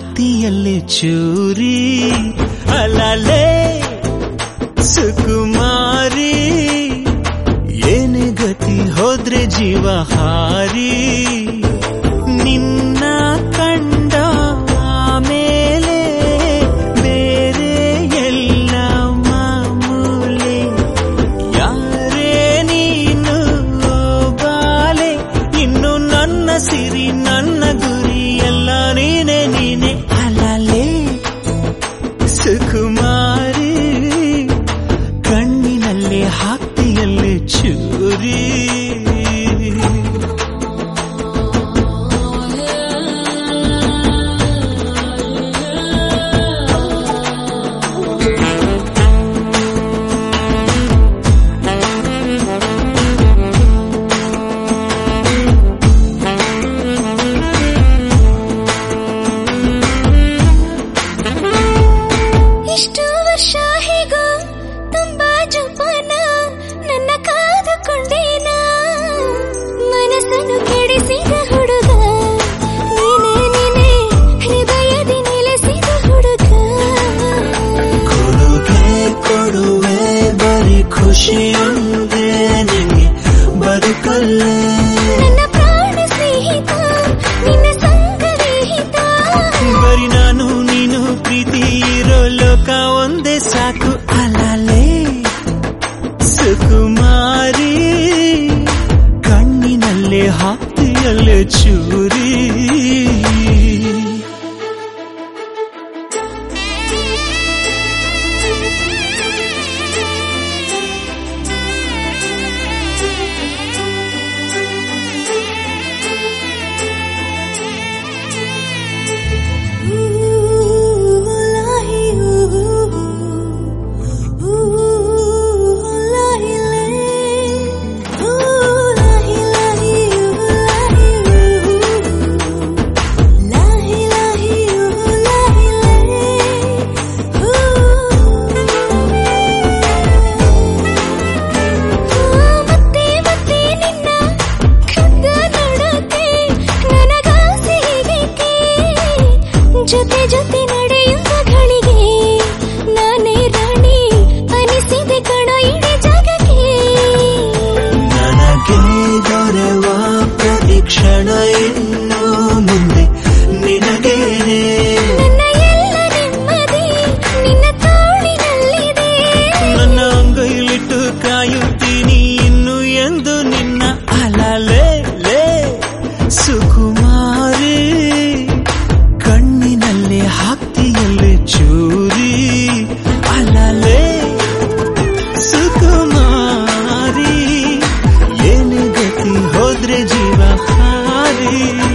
ಹಾಕ್ತಿಯಲ್ಲಿ ಚೂರಿ ಅಲಲೇ ಸುಕುಮಾರಿ ಏನೇ ಗತಿ ಹೋದ್ರೆ ಜೀವ ಹಾರಿ ನಿನ್ನ ಕಂಡ ಆಮೇಲೆ ಬೇರೆ ಎಲ್ಲ ಮಾಮೂಲೆ ಯಾರೇ ನೀನು ಓ ಬಾಲೆ ಇನ್ನು ನನ್ನ ಸಿರಿ ನನ್ನ ಗುರಿ ಎಲ್ಲ ನೀನೆ ನೀನೆ ಅಲಲೇ ಸುಕುಮಾರಿ ಕಣ್ಣಿನಲ್ಲಿ ಹಾಕ್ತಿಯಲ್ಲಿ ಚೂರಿ ಇಷ್ಟು ವರ್ಷ ಹೇಗೋ ತುಂಬಾ ಜೋಪಾನ ನನ್ನ ಕಾದುಕೊಂಡೇನ ಮನಸ್ಸನ್ನು ಕೆಡಿಸಿದ ಹುಡುಗ ನೀನೇ ನೀನೇ ಹೃದಯದಿ ನೆಲೆಸಿದ ಹುಡುಗ ಕೊಡುಗೆ ಕೊಡುವೆ ಬರೀ ಖುಷಿಯೊಂದೇ ನಿಂಗೆ ಬದುಕಲ್ಲೇ ನನ್ನ ಪ್ರಾಣ ಸ್ನೇಹಿತ ನಿನ್ನ ಸಂಗವಿಹಿತ ಬರೀ ನಾನು ನೀನು ಪ್ರೀತಿ ಇರೋ ಲೋಕ ಒಂದೇ ಸಾಕು ಅಲಲೇ ಸುಕುಮಾರಿ ಕಣ್ಣಿನಲ್ಲೇ ಹಾಕ್ತಿಯಲ್ಲೇ ಚೂರಿ ಮತ್ತೆ ಮತ್ತೆ ನಿನ್ನ ಕದ್ದ ನೋಡೋಕೆ ನನಗಾಸೆ ಹೀಗೇಕೆ ಜೊತೆ ಜೊತೆ ನಡೆಯುವ ಗಳಿಗೆ ನಾನೇ ರಾಣಿ ಅನಿಸಿದೆ ಕಣೋ ಇಡೀ ಜಗಕ್ಕೆ ನನಗೆ ದೊರೆವ ಪ್ರತಿಕ್ಷಣ ಇನ್ನು ಮುಂದೆ ನಿನಗೇನೆ ನನ್ನ ಎಲ್ಲ ನೆಮ್ಮದಿ ನಿನ್ನ ತೋಳಿನಲ್ಲಿದೆ ನನ್ನ ಅಂಗೈಲಿಟ್ಟು ಕಾಯುತ್ತೀನಿ ಇನ್ನು ಎಂದು ನಿನ್ನ ಅಲಲೇ ಲೇ ಸುಕುಮಾರಿ ಕಣ್ಣಿನಲ್ಲಿ ಹಾಕ್ತಿಯಲ್ಲಿ ಚೂರಿ ಅಲಲೇ ಸುಕುಮಾರಿ ಏನು ಗತಿ ಹೋದ್ರೆ ಜೀವ ಹಾರಿ